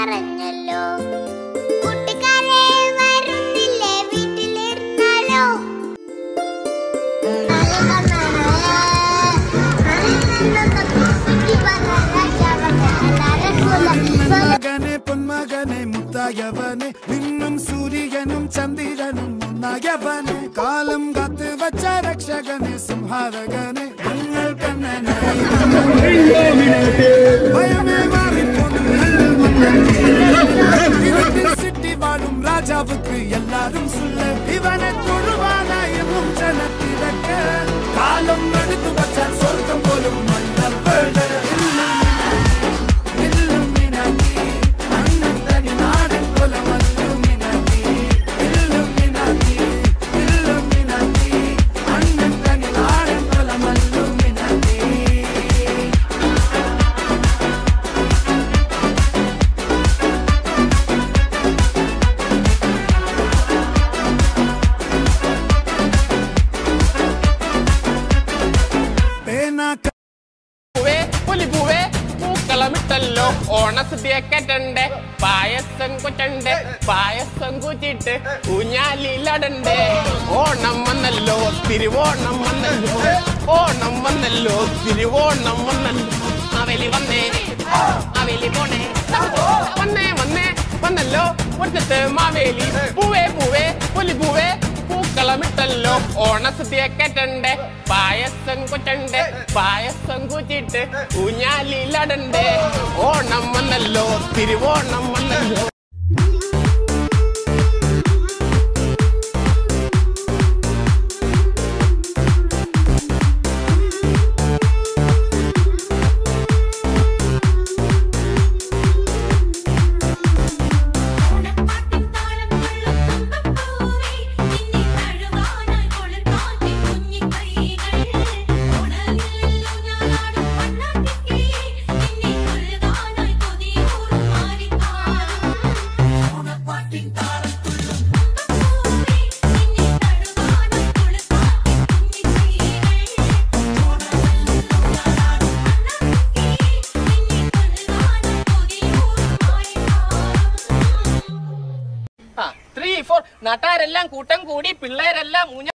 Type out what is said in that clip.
പറഞ്ഞല്ലോ കൂട്ടുകാരെ വരുന്നില്ലേ വീട്ടിലിരുന്നാലോ മകനെ പൊന്മകനെ മുത്തായവനെ നിന്നും സൂര്യനും ചന്ദ്രനും ഒന്നായവനെ കാലം കാത്ത് വച്ച രക്ഷകനെ സംഹാരകനെ ഞങ്ങൾ കണ്ണനായി ഭയമേ சிட்டி வாழும் ராஜாவுக்கு எல்லாரும் சொல்ல இவனை தொழுவானாயும் ஜனத்திறக்க காலம் எடுத்து வச்சால் சொர்க்கம் போலும் மன்னர் പേനാക്ക പൂവേ പുലിപ്പൂവേ പൂക്കളമിട്ടല്ലോ ഓണസദ്യക്കറ്റണ്ട് പായസം കുറ്റണ്ട് പായസം കുറ്റിട്ട് ഊഞ്ഞാലിലടണ്ട് ഓണം വന്നല്ലോ തിരുവോണം വന്നല്ലോ ഓണം വന്നല്ലോ തിരുവോണം വന്നല്ലോ അവലി വന്നേ അവലി പോണേ വന്നേ വന്നേ വന്നല്ലോ മുറ്റത്ത് മാവേലി പൂവേ പൂവേ പുലിപ്പൂവേ പൂക്കളമിട്ടല്ലോ ഓണസദ്യക്കറ്റണ്ട് പായസം കുറ്റണ്ട് പായസം കുറ്റിട്ട് ഊഞ്ഞാലിലടണ്ട് ഓണം വന്നല്ലോ തിരുവോണം വന്നല്ലോ ത്രീ ഫോർ നാട്ടാരെല്ലാം കൂട്ടം കൂടി പിള്ളേരെല്ലാം ഊഞ്ഞ